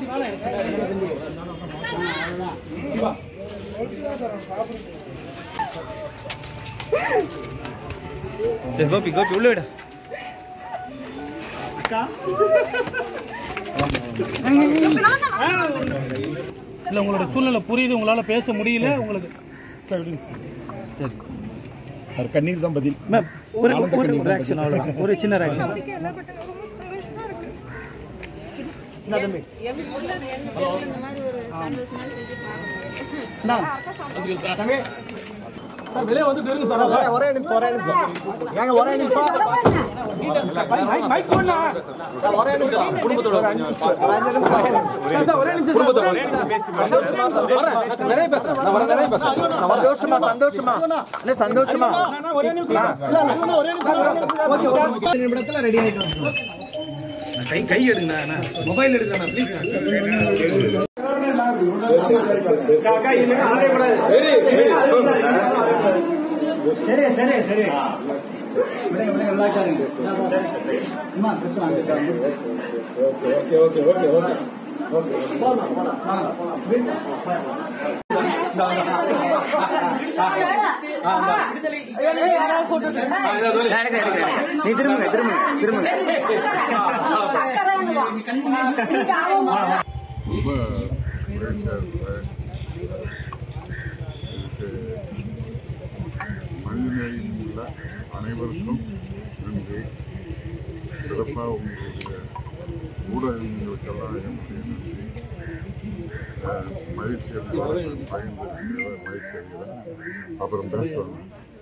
சரி கோபி கோபி உள்ள விட இல்லை உங்களோட சூழ்நிலை புரியுது உங்களால் பேச முடியல உங்களுக்கு சார் விடுங்க சார் சரி அவர் கண்ணீர் தான் பதில் மேம் ஒரு ஆனந்த ஒரு கண்ணீர் தான் ரியாக்ஷன் அவ்வளோதான் ஒரு சின்ன ரியாக்ஷன் எங்க புள்ள எங்க பேர்ல இந்த மாதிரி ஒரு சந்தோஷமா செஞ்சு பார்க்கணும் சந்தோஷமா சந்தோஷமா அண்ணே சந்தோஷமா கை கை எடுங்கண்ணா மொபைல் எடுங்கண்ணா ப்ளீஸ் சரி சரி சரி நீ திரும்புங்க திரும்புங்க திரும்புங்க ரொம்ப மகிழ்ச்சியாக இருக்கிறேன் இதுக்கு மனிதநேயம் உள்ள அனைவருக்கும் நன்றி சிறப்பாக உங்களுடைய ஊடகங்களுக்கெல்லாம் என்னுடைய நன்றி அஹ், மகிழ்ச்சி அடைகிறேன் பயந்து மகிழ்ச்சி அடைகிறேன் அப்புறம் பேசுவாங்க